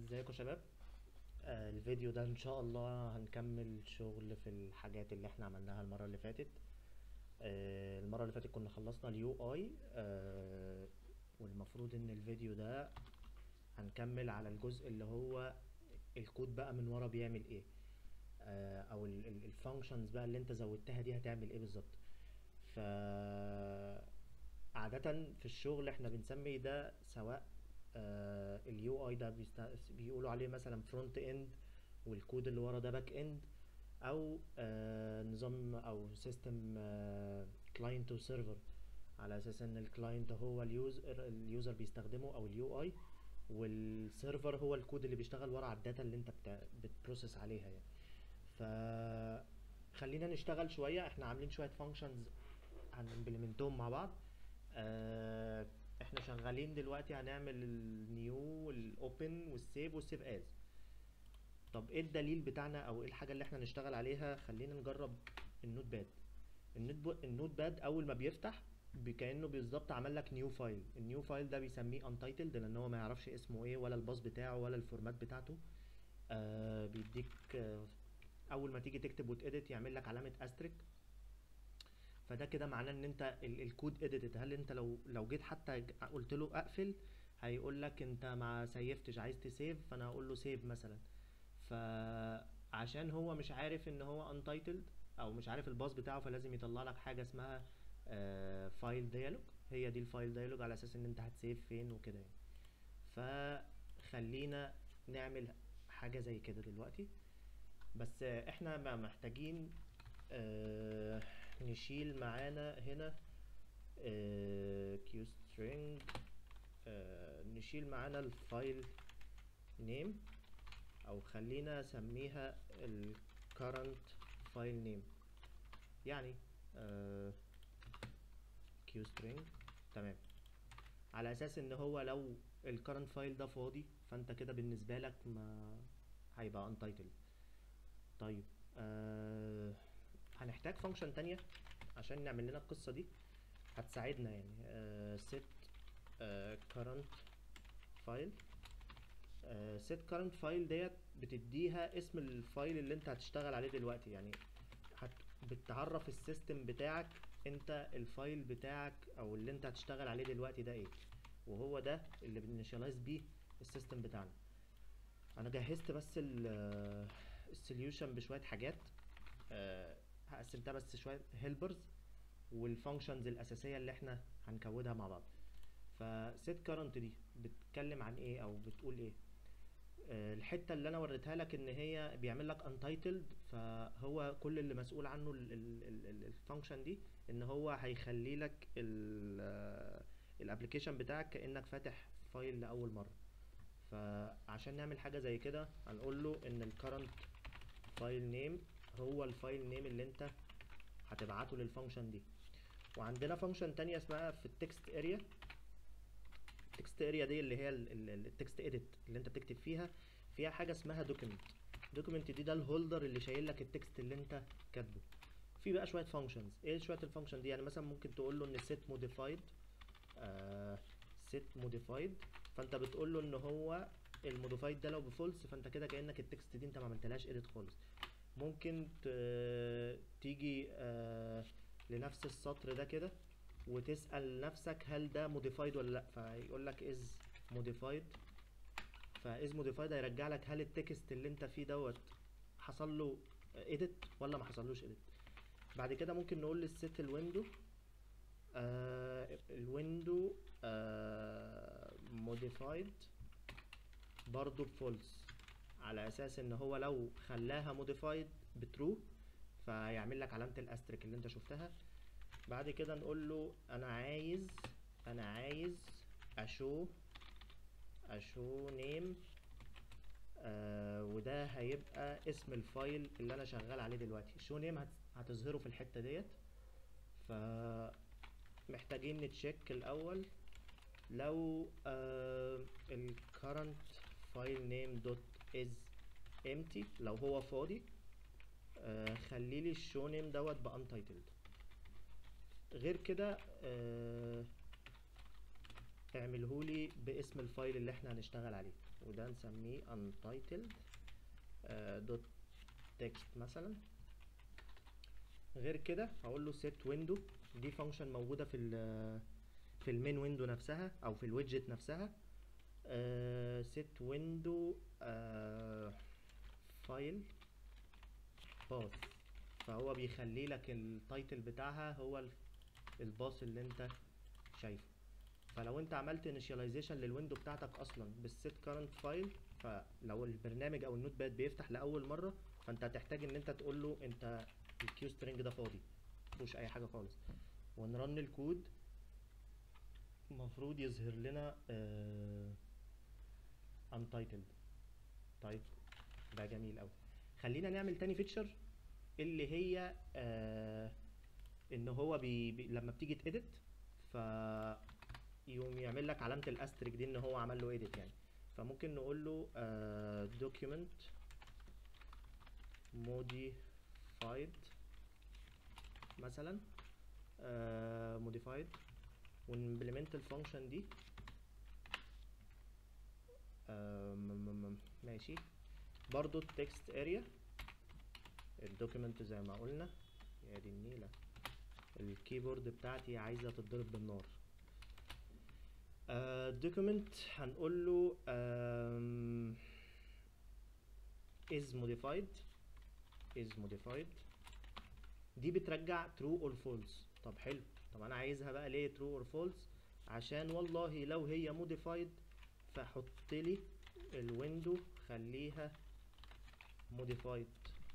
ازيكم يا شباب آه الفيديو ده ان شاء الله هنكمل شغل في الحاجات اللي احنا عملناها المرة اللي فاتت آه المرة اللي فاتت كنا خلصنا اليو اي آه والمفروض ان الفيديو ده هنكمل على الجزء اللي هو الكود بقى من ورا بيعمل ايه آه او الفانكشنز بقى اللي انت زودتها دي هتعمل ايه بالظبط ف عادة في الشغل احنا بنسمي ده سواء اليو اي ده بيست... بيقولوا عليه مثلا فرونت اند والكود اللي ورا ده باك اند او آه نظام او سيستم كلاينت وسيرفر على اساس ان الكلاينت هو اليوزر اليوزر بيستخدمه او اليو اي والسيرفر هو الكود اللي بيشتغل ورا على الداتا اللي انت بتا... بتبروسس عليها يعني ف خلينا نشتغل شويه احنا عاملين شويه فانكشنز هنمبلمنتهم مع بعض آه احنا شغالين دلوقتي هنعمل النيو والاوبن والسيف والسيف از طب ايه الدليل بتاعنا او ايه الحاجه اللي احنا نشتغل عليها خلينا نجرب النوت باد النوت النوت باد اول ما بيفتح كانه بالظبط عمل لك نيو فايل النيو فايل ده بيسميه انتايتلد لان هو ما يعرفش اسمه ايه ولا الباص بتاعه ولا الفورمات بتاعته آه بيديك آه اول ما تيجي تكتب وتedit يعمل لك علامه استريك فده كده معناه ان انت الكود اديتد هل انت لو لو جيت حتى قلت له اقفل هيقول لك انت ما سيفتش عايز تسيف فانا هقول له سيف مثلا فعشان هو مش عارف ان هو انتايتلد او مش عارف الباص بتاعه فلازم يطلع لك حاجه اسمها فايل ديالوج هي دي الفايل ديالوج على اساس ان انت هتسيف فين وكده يعني فخلينا نعمل حاجه زي كده دلوقتي بس احنا محتاجين آه نشيل معانا هنا كيو سترينج نشيل معانا الفايل نيم او خلينا اسميها الكرنت فايل نيم يعني كيو سترينج تمام على اساس ان هو لو الكرنت فايل ده فاضي فانت كده بالنسبه لك ما هيبقى untitled طيب آه هنحتاج فانكشن تانية عشان نعمل لنا القصة دي هتساعدنا يعني uh, set uh, current file uh, set current file ديت بتديها اسم الفايل اللي انت هتشتغل عليه دلوقتي يعني هت بتعرف السيستم بتاعك انت الفايل بتاعك او اللي انت هتشتغل عليه دلوقتي ده ايه وهو ده اللي بنشالايز بيه السيستم بتاعنا انا جهزت بس السوليوشن بشويه حاجات هقسمتها بس شويه هيلبرز والفانكشنز الاساسيه اللي احنا هنكودها مع بعض فسيت كارنت دي بتتكلم عن ايه او بتقول ايه أه الحته اللي انا وريتها لك ان هي بيعمل لك انتايتلد فهو كل اللي مسؤول عنه الفانكشن دي ان هو هيخلي لك الابلكيشن بتاعك كانك فاتح فايل لاول مره فعشان نعمل حاجه زي كده هنقول له ان الكرنت فايل نيم هو الفايل نيم اللي انت هتبعته للفانكشن دي وعندنا فانكشن تانية اسمها في التكست اريا التكست اريا دي اللي هي التكست اديت اللي انت بتكتب فيها فيها حاجه اسمها دوكيمنت دوكيمنت دي ده الهولدر اللي شايل لك التكست اللي انت كاتبه في بقى شويه فانكشنز ايه شويه الفانكشن دي يعني مثلا ممكن تقول له ان set modified آه set modified فانت بتقول له ان هو الموديفايد ده لو بفولس فانت كده كانك التكست دي انت ما عملتلهاش اديت خالص ممكن تيجي آه لنفس السطر ده كده وتسأل نفسك هل ده موديفايد ولا لا فيقول لك از موديفايد فاز موديفايد هيرجع لك هل التكست اللي انت فيه دوت حصل له اديت ولا ما حصلوش اديت بعد كده ممكن نقول للست الويندو آه الويندو آه موديفايد برضو بفولس على اساس ان هو لو خلاها موديفايد بترو فيعمل لك علامه الاستريك اللي انت شفتها بعد كده نقول له انا عايز انا عايز اشو اشو نيم آه وده هيبقى اسم الفايل اللي انا شغال عليه دلوقتي شو نيم هتظهره في الحته ديت ف محتاجين نتشيك الاول لو آه الكرنت فايل نيم دوت از empty لو هو فاضي آه خلي لي الشو نيم دوت بانتايتلد غير كده آه اعملهولي باسم الفايل اللي احنا هنشتغل عليه وده نسميه untitled آه، دوت تكست مثلا غير كده هقول له set window دي فانكشن موجوده في ال في المين ويندو نفسها او في الويدجت نفسها آه set window آه فايل باث فهو بيخلي لك التايتل بتاعها هو ال- الباص اللي انت شايفه فلو انت عملت initialization للويندو بتاعتك اصلا بالset current file فلو البرنامج او النوت باد بيفتح لاول مره فانت هتحتاج ان انت تقول له انت الكيو سترينج ده فاضي مفيهوش اي حاجه خالص ونرن الكود المفروض يظهر لنا آه untitled طيب ده جميل قوي خلينا نعمل تاني فيتشر اللي هي آه ان هو بي بي لما بتيجي تedit ف يقوم يعمل لك علامة الاستريك دي ان هو عمل له edit يعني فممكن نقول له آه document modified مثلا آه modified ونimplement الفانكشن دي آه م- م- م- ماشي برضو التكست اريا الدوكيمنت زي ما قلنا يا دي النيلة الكيبورد بتاعتي عايزة تتضرب بالنار الدوكيمنت هنقول له آم، is modified is modified دي بترجع true or false طب حلو طب انا عايزها بقى ليه true or false عشان والله لو هي modified فحط لي الويندو خليها modified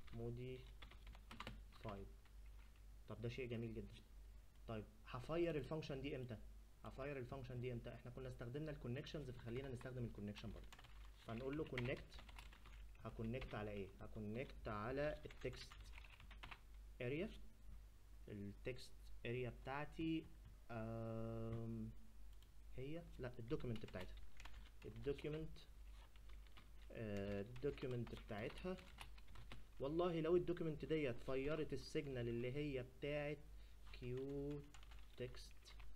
modified طب ده شيء جميل جدا طيب هفير الفانكشن دي امتى هفير الفانكشن دي امتى احنا كنا استخدمنا الكونكشنز فخلينا نستخدم الكونكشن برضه فنقول له كونكت هكونكت على ايه هكونكت على التكست اريا التكست اريا بتاعتي آم، هي لا الدوكيمنت بتاعتها الدوكيمنت الدوكيمنت بتاعتها والله لو الدوكيمنت ديت فيرت السيجنال اللي هي بتاعت كيو تكست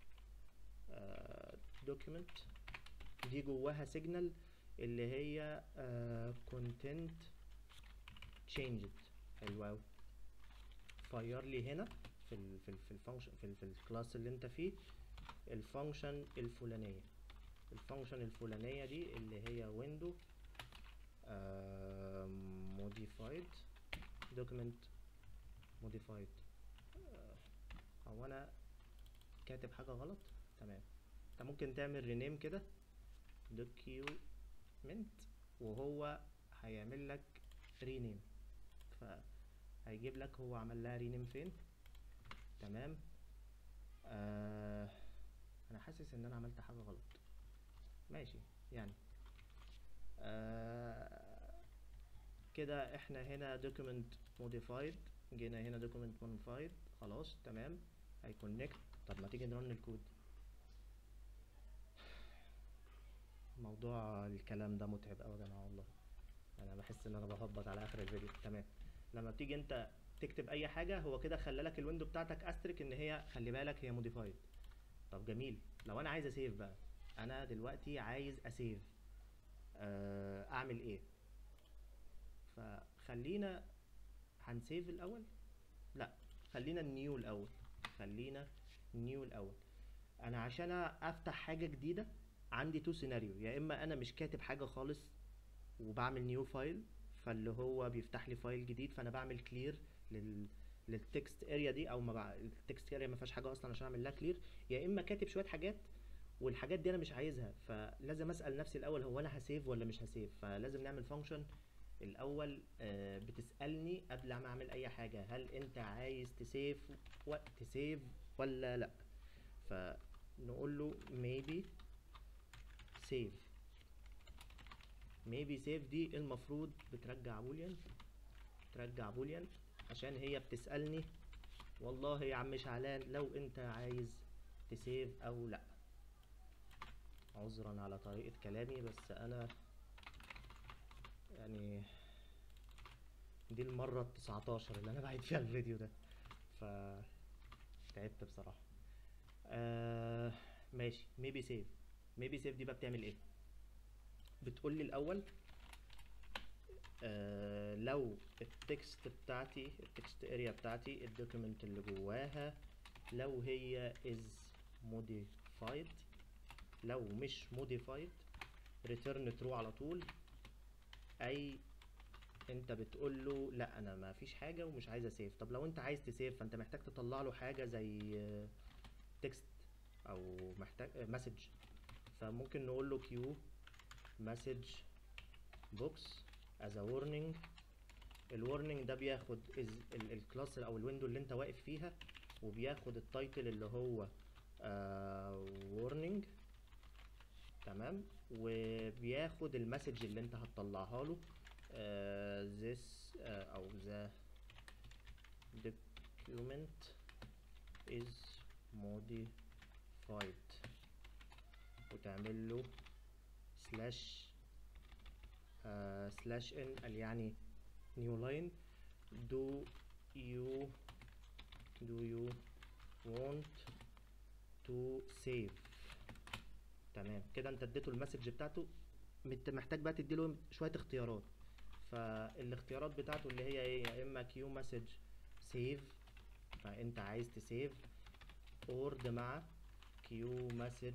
دوكيمنت دي جواها سيجنال اللي هي كونتنت changed حلو قوي فير لي هنا في ال في ال في الفانكشن في, ال في الكلاس اللي انت فيه الفانكشن الفلانيه الفانكشن الفلانيه دي اللي هي window آه modified document modified آه، هو انا كاتب حاجه غلط تمام انت ممكن تعمل رينيم كده document وهو هيعمل لك رينيم فهيجيب لك هو عمل لها رينيم فين تمام آه انا حاسس ان انا عملت حاجه غلط ماشي يعني آه كده احنا هنا document modified جينا هنا document modified خلاص تمام هيكونكت طب ما تيجي نرن الكود موضوع الكلام ده متعب قوي يا جماعه والله انا بحس ان انا بهبط على اخر الفيديو تمام لما بتيجي انت تكتب اي حاجه هو كده خلى لك الويندو بتاعتك استريك ان هي خلي بالك هي موديفايد طب جميل لو انا عايز اسيف بقى انا دلوقتي عايز اسيف آه، اعمل ايه فخلينا هنسيف الاول لا خلينا النيو الاول خلينا نيو الاول انا عشان افتح حاجه جديده عندي تو سيناريو يا اما انا مش كاتب حاجه خالص وبعمل نيو فايل فاللي هو بيفتح لي فايل جديد فانا بعمل كلير لل للتكست اريا دي او ما بع... التكست اريا ما فيهاش حاجه اصلا عشان اعمل لها كلير يا اما كاتب شويه حاجات والحاجات دي انا مش عايزها فلازم اسال نفسي الاول هو انا هسيف ولا مش هسيف فلازم نعمل فانكشن الاول آه، بتسالني قبل ما اعمل اي حاجه هل انت عايز تسيف و... تسيف ولا لا فنقول له maybe save maybe save دي المفروض بترجع بوليان ترجع بوليان عشان هي بتسألني والله يا عم شعلان لو انت عايز تسيف او لا عذرا على طريقة كلامي بس انا يعني دي المرة التسعتاشر اللي انا بعيد فيها الفيديو ده ف تعبت بصراحة آه ماشي maybe save ميبي سيف دي بقى بتعمل ايه بتقول لي الاول آه لو التكست بتاعتي التكست اريا بتاعتي الدوكيمنت اللي جواها لو هي is modified لو مش modified return true على طول اي انت بتقول له لا انا ما فيش حاجه ومش عايز اسيف طب لو انت عايز تسيف فانت محتاج تطلع له حاجه زي تكست او محتاج مسج فممكن نقول له كيو مسج بوكس as a warning الورنينج ده بياخد الكلاس او الويندو اللي انت واقف فيها وبياخد التايتل اللي هو warning تمام وبياخد المسج اللي انت هتطلعها له uh, this uh, او the document is modified وتعمل له slash uh, slash n قال يعني new line do you do you want to save تمام كده انت اديته المسج بتاعته مت- محتاج بقى تديله شويه اختيارات فالاختيارات بتاعته اللي هي ايه يا اما كيو مسج سيف فانت عايز تسيف اورد مع كيو مسج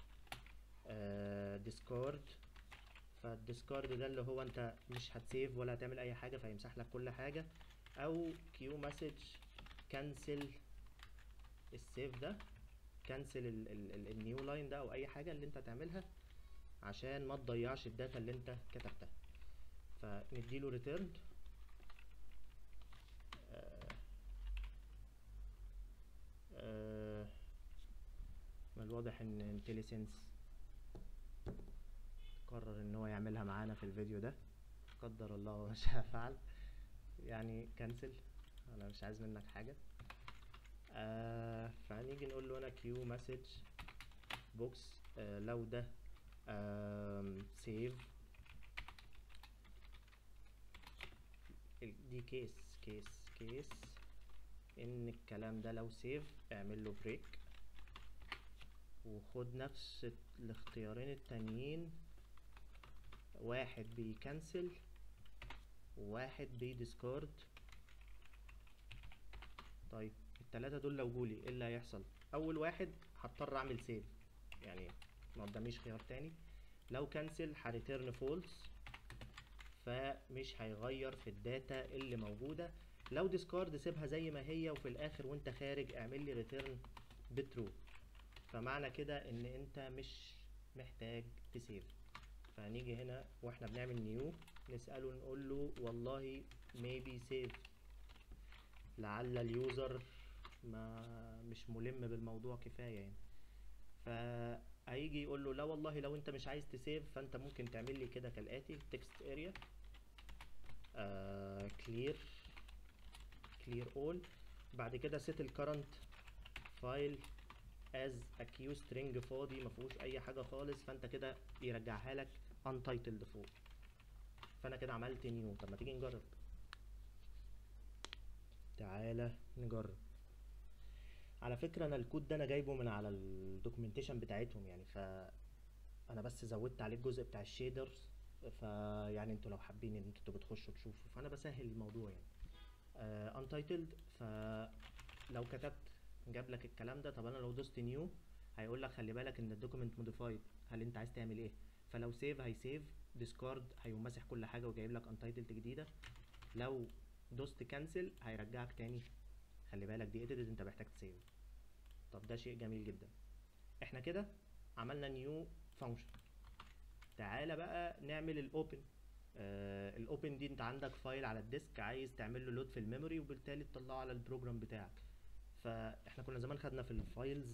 ديسكارد فالديسكارد ده اللي هو انت مش هتسيف ولا هتعمل اي حاجه فيمسح لك كل حاجه او كيو مسج كانسل السيف ده كانسل النيو لاين ده او اي حاجه اللي انت هتعملها عشان ما تضيعش الداتا اللي انت كتبتها فنديله ريتيرن من الواضح ان انتليسنس قرر ان هو يعملها معانا في الفيديو ده قدر الله وما شاء فعل يعني كنسل انا مش عايز منك حاجه آه فهنيجي نقول له انا كيو مسج بوكس آه لو ده سيف دي كيس كيس كيس ان الكلام ده لو سيف اعمل له بريك وخد نفس الاختيارين التانيين واحد بيكنسل وواحد بيديسكارد طيب التلاتة دول لو جولي ايه اللي هيحصل اول واحد هضطر اعمل سيف يعني ما قداميش خيار تاني لو كنسل هريتيرن فولس فمش هيغير في الداتا اللي موجوده لو ديسكارد سيبها زي ما هي وفي الاخر وانت خارج اعمل لي ريتيرن بترو فمعنى كده ان انت مش محتاج تسيف فهنيجي هنا واحنا بنعمل نيو نسأله نقول له والله maybe save لعل اليوزر ما مش ملم بالموضوع كفاية يعني فهيجي يقول له لا والله لو انت مش عايز تسيف فانت ممكن تعمل لي كده كالاتي text area آه clear clear all بعد كده set ال current file as a queue string فاضي ما فيهوش اي حاجه خالص فانت كده يرجعها لك untitled فوق فانا كده عملت نيو طب ما تيجي نجرب تعالى نجرب على فكره انا الكود ده انا جايبه من على الدوكيومنتيشن بتاعتهم يعني ف انا بس زودت عليه الجزء بتاع الشيدرز فيعني انتوا لو حابين ان انتوا بتخشوا تشوفوا فانا بسهل الموضوع يعني آه untitled فلو كتبت جاب لك الكلام ده طب انا لو دوست نيو هيقول لك خلي بالك ان الدوكيمنت موديفايد هل انت عايز تعمل ايه فلو سيف هيسيف ديسكارد هيقوم ماسح كل حاجه وجايب لك انتايتلد جديده لو دوست كانسل هيرجعك تاني خلي بالك دي اديتد انت محتاج تسيف طب ده شيء جميل جدا احنا كده عملنا نيو فانكشن تعالى بقى نعمل الاوبن آه الاوبن دي انت عندك فايل على الديسك عايز تعمل له لود في الميموري وبالتالي تطلعه على البروجرام بتاعك فاحنا كنا زمان خدنا في الفايلز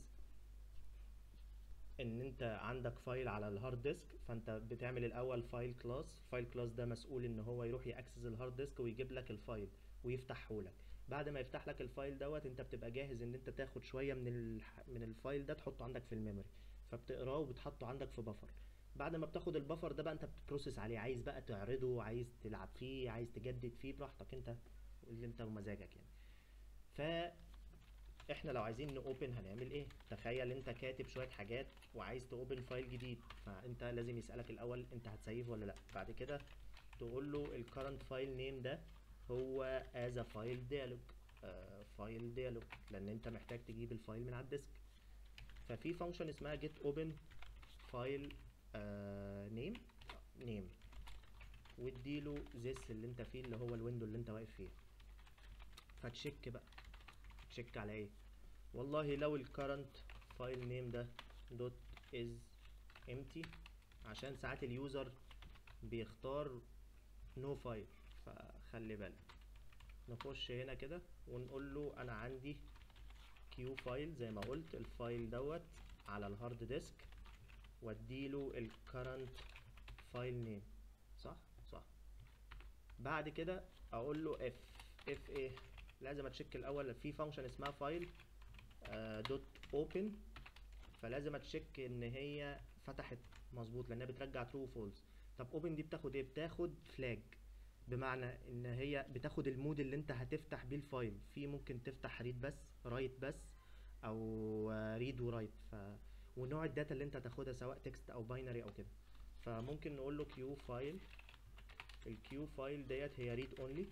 ان انت عندك فايل على الهارد ديسك فانت بتعمل الاول فايل كلاس فايل كلاس ده مسؤول ان هو يروح ياكسس الهارد ديسك ويجيب لك الفايل ويفتحه لك بعد ما يفتح لك الفايل دوت انت بتبقى جاهز ان انت تاخد شويه من الح... من الفايل ده تحطه عندك في الميموري فبتقراه وبتحطه عندك في بفر بعد ما بتاخد البفر ده بقى انت بتبروسس عليه عايز بقى تعرضه عايز تلعب فيه عايز تجدد فيه براحتك انت اللي انت ومزاجك يعني ف احنا لو عايزين نوبن هنعمل ايه تخيل انت كاتب شويه حاجات وعايز توبن فايل جديد فانت لازم يسالك الاول انت هتسيف ولا لا بعد كده تقول له الكرنت فايل نيم ده هو از فايل ديالوج فايل ديالوج لان انت محتاج تجيب الفايل من على الديسك ففي فانكشن اسمها get open file نيم نيم واديله this اللي انت فيه اللي هو الويندو اللي انت واقف فيه فتشيك بقى تشيك على ايه والله لو الكرنت فايل نيم ده دوت از empty عشان ساعات اليوزر بيختار نو فايل فخلي بالك نخش هنا كده ونقول له انا عندي كيو فايل زي ما قلت الفايل دوت على الهارد ديسك واديله الكرنت فايل نيم صح صح بعد كده اقول له اف اف ايه لازم اتشيك الاول في فانكشن اسمها فايل دوت اوبن فلازم اتشيك ان هي فتحت مظبوط لانها بترجع ترو فولس طب اوبن دي بتاخد ايه بتاخد فلاج بمعنى ان هي بتاخد المود اللي انت هتفتح بيه الفايل في ممكن تفتح ريد بس رايت بس او ريد ورايت ف ونوع الداتا اللي انت هتاخدها سواء تكست او باينري او كده فممكن نقول له كيو فايل الكيو فايل ديت هي ريد اونلي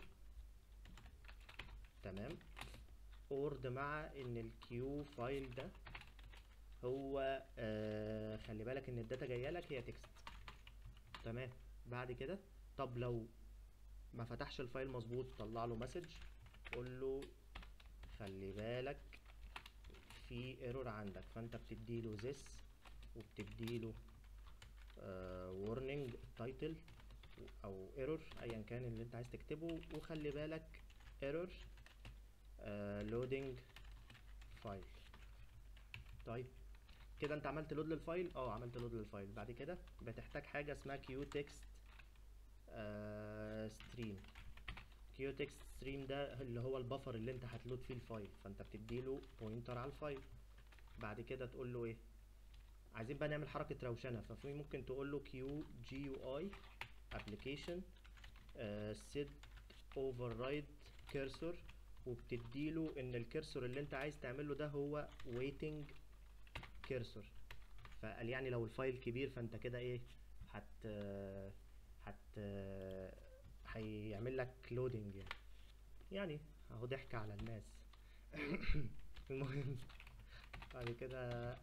تمام اورد مع ان الكيو فايل ده هو آه خلي بالك ان الداتا جايه لك هي تكست تمام بعد كده طب لو ما فتحش الفايل مظبوط طلع له مسج قول له خلي بالك في ايرور عندك فانت بتديله this وبتديله warning تايتل او ايرور ايا كان اللي انت عايز تكتبه وخلي بالك ايرور لودنج فايل طيب كده انت عملت لود للفايل اه عملت لود للفايل بعد كده بتحتاج حاجه اسمها كيو تكست ستريم كيو تكست ستريم ده اللي هو البفر اللي انت هتلود فيه الفايل فانت بتديله بوينتر على الفايل بعد كده تقول له ايه عايزين بقى نعمل حركه روشنه ففي ممكن تقول له كيو جي يو اي ابلكيشن سيت اوفررايد كيرسور وبتديله ان الكيرسور اللي انت عايز تعمله ده هو waiting كيرسور فقال يعني لو الفايل كبير فانت كده ايه هت هت هيعمل لك لودنج يعني يعني اهو ضحك على الناس المهم بعد كده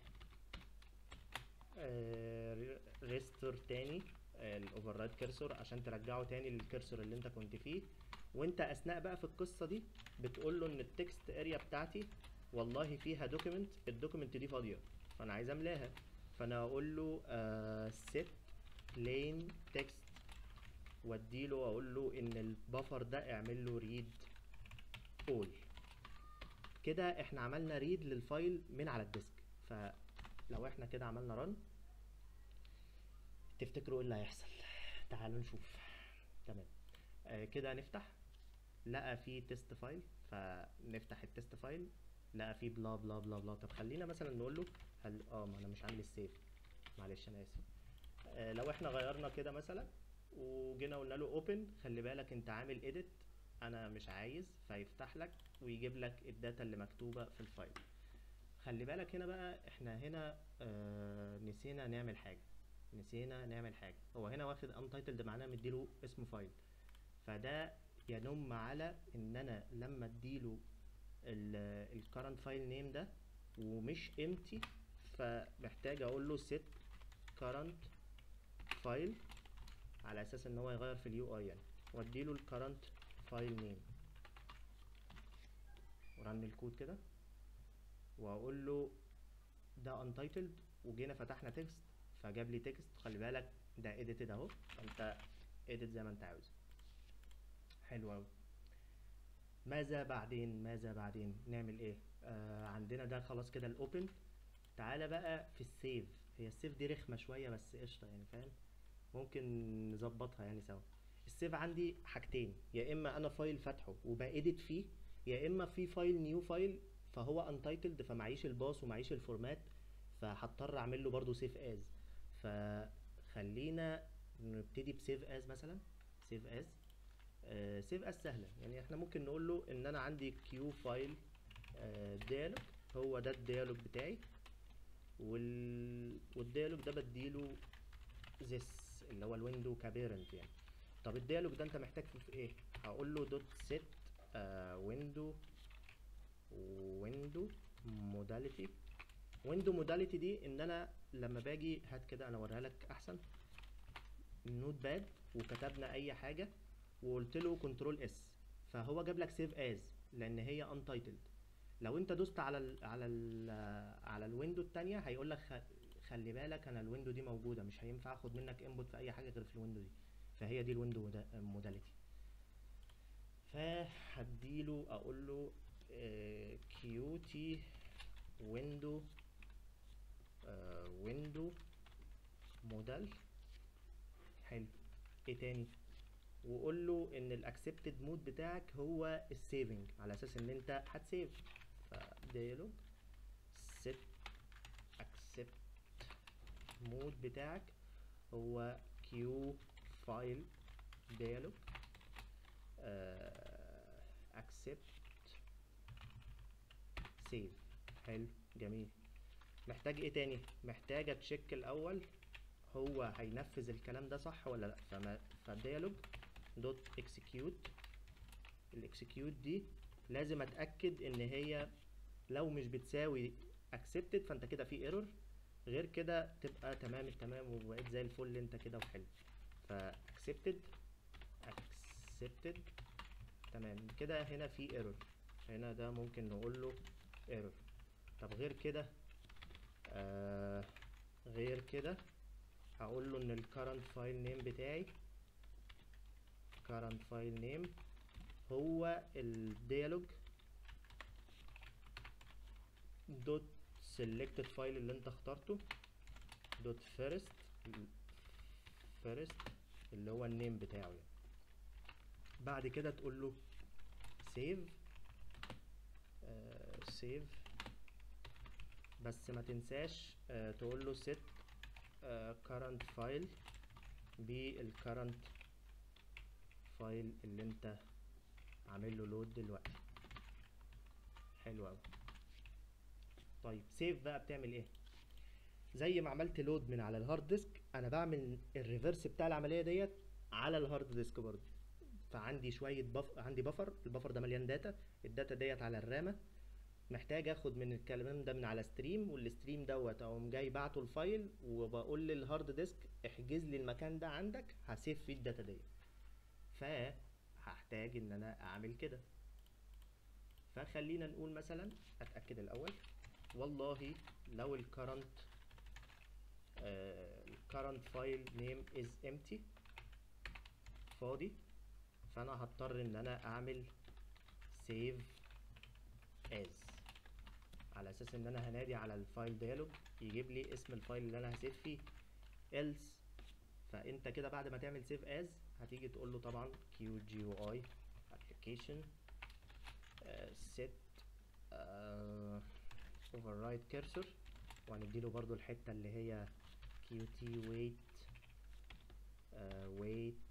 ريستور تاني الاوفررايد كيرسور عشان ترجعه تاني للكيرسور اللي انت كنت فيه وانت اثناء بقى في القصه دي بتقول له ان التكست اريا بتاعتي والله فيها دوكيمنت الدوكيمنت دي فاضيه فانا عايز املاها فانا اقول له set plain text واديله اقول له ان البفر ده اعمل له read all كده احنا عملنا ريد للفايل من على الديسك فلو احنا كده عملنا رن تفتكروا ايه اللي هيحصل تعالوا نشوف تمام آه كده نفتح لقى فيه تيست فايل فنفتح التيست فايل لقى فيه بلا بلا بلا بلا طب خلينا مثلا نقول له هل اه ما انا مش عامل السيف معلش انا اسف آه لو احنا غيرنا كده مثلا وجينا قلنا له اوبن خلي بالك انت عامل اديت انا مش عايز فيفتح لك ويجيب لك الداتا اللي مكتوبه في الفايل خلي بالك هنا بقى احنا هنا آه نسينا نعمل حاجه نسينا نعمل حاجه هو هنا واخد untitled معناه مديله اسم فايل فده ينم على ان انا لما اديله الكرنت فايل نيم ده ومش empty فمحتاج اقول له set current file على اساس ان هو يغير في اليو اي يعني واديله الكرنت فايل نيم ورن الكود كده واقول له ده untitled وجينا فتحنا تكست فجاب لي تكست خلي بالك ده edited اهو فانت edit زي ما انت عاوز حلو قوي ماذا بعدين ماذا بعدين نعمل ايه آه عندنا ده خلاص كده الاوبن تعالى بقى في السيف هي السيف دي رخمه شويه بس قشطه يعني فاهم ممكن نظبطها يعني سوا السيف عندي حاجتين يا اما انا فايل فاتحه وبأديت فيه يا اما في فايل نيو فايل فهو انتايتلد فمعيش الباص ومعيش الفورمات فهضطر اعمل له برضو سيف از فخلينا نبتدي بسيف از مثلا سيف از سيف از سهله يعني احنا ممكن نقول له ان انا عندي كيو فايل ديالوج هو ده الديالوج بتاعي وال... والديالوج ده بديله this اللي هو الويندو كبيرنت يعني طب الديالوج ده انت محتاج فيه في ايه هقول له دوت set ويندو ويندو موداليتي ويندو موداليتي دي ان انا لما باجي هات كده انا اوريها لك احسن النوت باد وكتبنا اي حاجه وقلت له كنترول اس فهو جاب لك سيف از لان هي انتايتلد لو انت دوست على ال على ال على الويندو التانية هيقول لك خلي بالك انا الويندو دي موجوده مش هينفع اخد منك انبوت في اي حاجه غير في الويندو دي فهي دي الويندو موداليتي فهديله اقول له كيوتي ويندو ويندو موديل حلو ايه تاني وقول له ان الاكسبتد مود بتاعك هو السيفنج على اساس ان انت هتسيف فديالوج set accept مود بتاعك هو كيو فايل ديالوج accept save حلو جميل محتاج ايه تاني محتاج اتشيك الاول هو هينفذ الكلام ده صح ولا لا فما فالديالوج دوت اكسكيوت الاكسكيوت دي لازم اتاكد ان هي لو مش بتساوي accepted فانت كده في ايرور غير كده تبقى تمام التمام وبقيت زي الفل انت كده وحلو ف accepted accepted تمام كده هنا في ايرور هنا ده ممكن نقول له ايرور طب غير كده آه غير كده هقول له ان ال current file name بتاعي current file name هو الديالوج دوت selected file اللي انت اخترته دوت first first اللي هو النيم بتاعه يعني بعد كده تقول له save آه save بس ما تنساش آه تقول له set آه current file بالcurrent فايل اللي انت عامل له لود دلوقتي حلو قوي طيب سيف بقى بتعمل ايه زي ما عملت لود من على الهارد ديسك انا بعمل الريفرس بتاع العمليه ديت على الهارد ديسك برضه فعندي شويه بف... عندي بفر البفر ده مليان داتا الداتا ديت على الرامه محتاج اخد من الكلام ده من على ستريم والستريم دوت اقوم جاي بعته الفايل وبقول للهارد ديسك احجز لي المكان ده عندك هسيف فيه الداتا ديت فهحتاج ان انا اعمل كده فخلينا نقول مثلا اتاكد الاول والله لو ال current ال current file name is empty فاضي فانا هضطر ان انا اعمل save as على اساس ان انا هنادي على الفايل ديالوج يجيب لي اسم الفايل اللي انا هسيف فيه else فانت كده بعد ما تعمل save as هتيجي تقول له طبعا QGUI application uh, set uh, override cursor وهنديله برضو الحتة اللي هي qt wait uh, wait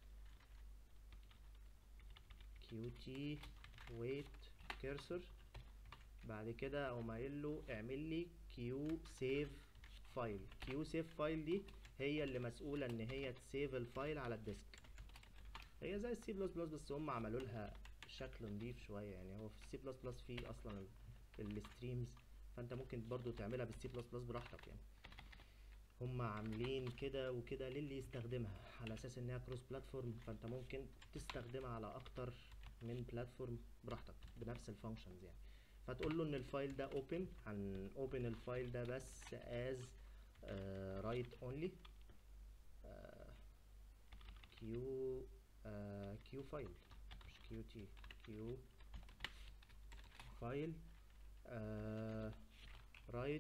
qt wait cursor بعد كده اقوم قايل له اعمل لي q save file q save file دي هي اللي مسؤولة ان هي تسيف الفايل على الديسك هي زي السي بلس بلس بس هم عملوا لها شكل نضيف شوية يعني هو في السي بلس بلس فيه اصلا الستريمز فانت ممكن برضو تعملها بالسي بلس بلس براحتك يعني هم عاملين كده وكده للي يستخدمها على اساس انها كروس بلاتفورم فانت ممكن تستخدمها على اكتر من بلاتفورم براحتك بنفس الفانكشنز يعني فتقول له ان الفايل ده اوبن هن اوبن الفايل ده بس از رايت اونلي كيو كيو فايل مش كيو تي كيو فايل رايت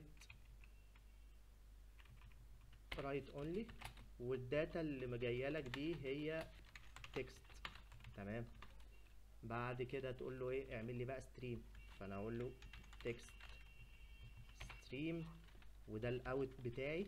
رايت اونلي والداتا اللي جايه لك دي هي تكست تمام بعد كده تقول له ايه اعمل لي بقى ستريم فانا اقول له تكست ستريم وده الاوت بتاعي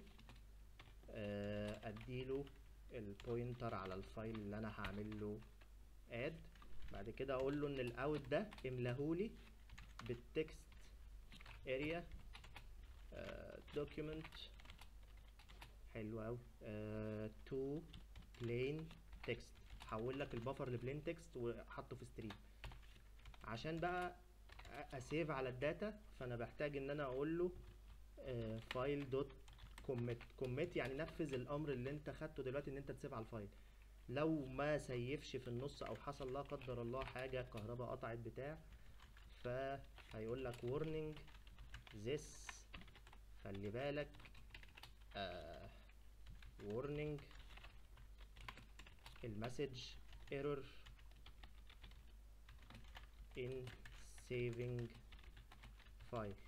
اديله البوينتر على الفايل اللي انا هعمل له اد بعد كده اقول له ان الاوت ده املاهولي بالتكست اريا دوكيومنت حلو قوي تو بلين تكست حول لك البفر لبلين تكست وحطه في ستريم عشان بقى أ- اسيف على الداتا فانا بحتاج ان انا اقول له فايل دوت كوميت كوميت يعني نفذ الامر اللي انت خدته دلوقتي ان انت تسيف على الفايل لو ما سيفش في النص او حصل لا قدر الله حاجه كهرباء قطعت بتاع فهيقول لك warning this خلي بالك آه warning المسج error in saving file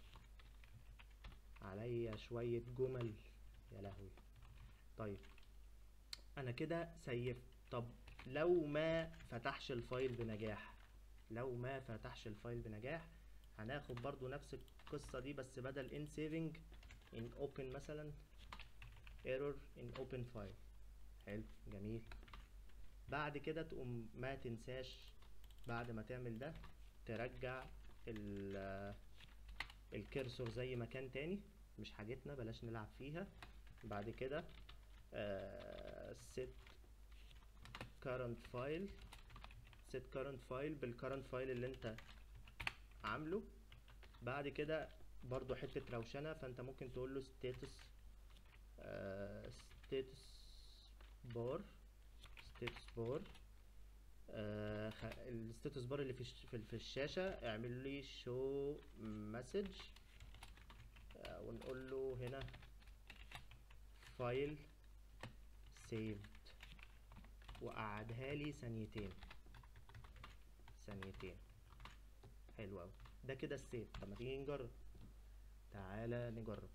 عليا شوية جمل يا لهوي طيب انا كده سيفت طب لو ما فتحش الفايل بنجاح لو ما فتحش الفايل بنجاح هناخد برضو نفس القصة دي بس بدل in saving in open مثلا error in open file حلو جميل بعد كده تقوم ما تنساش بعد ما تعمل ده ترجع ال الكرسور زي ما كان تاني مش حاجتنا بلاش نلعب فيها بعد كده آه set current file set current file بالcurrent file اللي انت عامله بعد كده برضو حتة روشنة فانت ممكن تقول له status آه status bar status bar آه خ- الستاتس بار اللي في الش- في في الشاشة اعمل لي show message آه ونقول له هنا فايل saved وقعدها لي ثانيتين ثانيتين حلو أوي ده كده السيف طب ما تيجي نجرب تعالى نجرب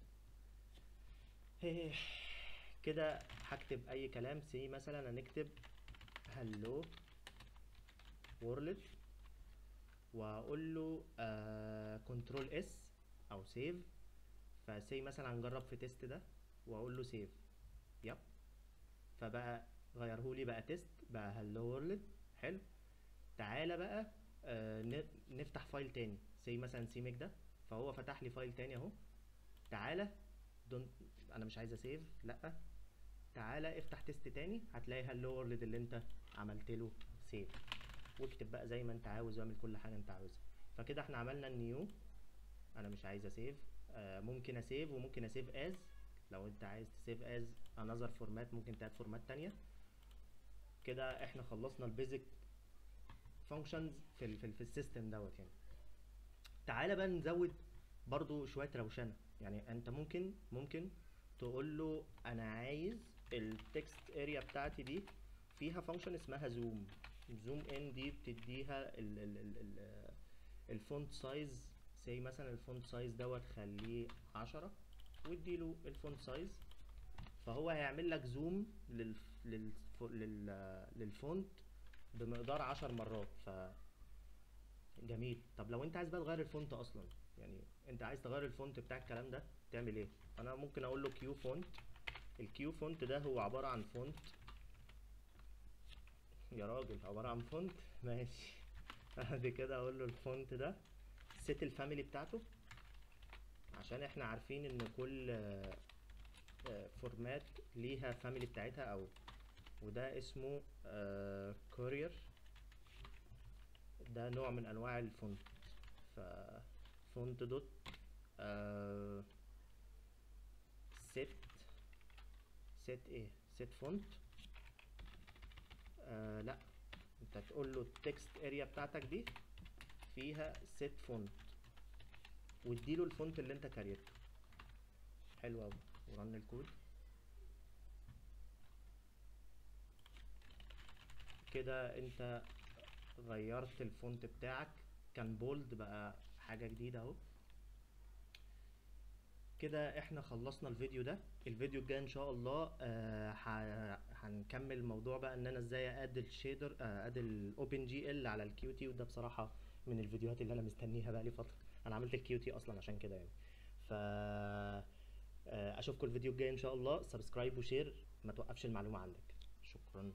هيه. كده هكتب اي كلام سي مثلا هنكتب هلو وورلد واقول له كنترول اس او سيف فسي مثلا هنجرب في تيست ده واقول له سيف يب فبقى غيره لي بقى تيست بقى هلو وورلد حلو تعالى بقى آه ن- نفتح فايل تاني سي مثلا سيميك ده فهو فتح لي فايل تاني اهو تعالى دون انا مش عايز اسيف لا تعالى افتح تيست تاني هتلاقي هلو وورلد اللي انت عملت له سيف واكتب بقى زي ما انت عاوز واعمل كل حاجه انت عاوزها فكده احنا عملنا النيو انا مش عايز اسيف آه ممكن اسيف وممكن اسيف از لو انت عايز تسيف از انذر فورمات ممكن تاد فورمات تانية كده احنا خلصنا البيزك فانكشنز في ال في, ال في السيستم دوت يعني تعالى بقى نزود برضو شويه روشنه يعني انت ممكن ممكن تقول له انا عايز التكست اريا بتاعتي دي فيها فانكشن اسمها زوم زوم ان دي بتديها ال ال ال ال الفونت سايز زي مثلا الفونت سايز دوت خليه عشرة واديله الفونت سايز فهو هيعمل لك زوم لل لل لل للفونت بمقدار عشر مرات ف جميل طب لو انت عايز بقى تغير الفونت اصلا يعني انت عايز تغير الفونت بتاع الكلام ده تعمل ايه انا ممكن اقول له كيو فونت الكيو فونت ده هو عبارة عن فونت يا راجل عبارة عن فونت ماشي بعد كده اقول له الفونت ده سيت الفاميلي بتاعته عشان احنا عارفين ان كل آه، آه، فورمات ليها فاميلي بتاعتها او وده اسمه كورير ده نوع من انواع الفونت ف فونت دوت set set ايه set فونت آه لا انت تقول له التكست اريا بتاعتك دي فيها set فونت واديله الفونت اللي انت كريته حلو قوي ورن الكود كده انت غيرت الفونت بتاعك كان بولد بقى حاجة جديدة اهو كده احنا خلصنا الفيديو ده الفيديو الجاي ان شاء الله آه ح- هنكمل الموضوع بقى ان انا ازاي اد الشيدر آه اد الاوبن جي ال على الكيو تي وده بصراحة من الفيديوهات اللي انا مستنيها بقى لي فترة انا عملت الكيو تي اصلا عشان كده يعني ف آه، اشوفكم الفيديو الجاي ان شاء الله سبسكرايب وشير ما توقفش المعلومة عندك شكرا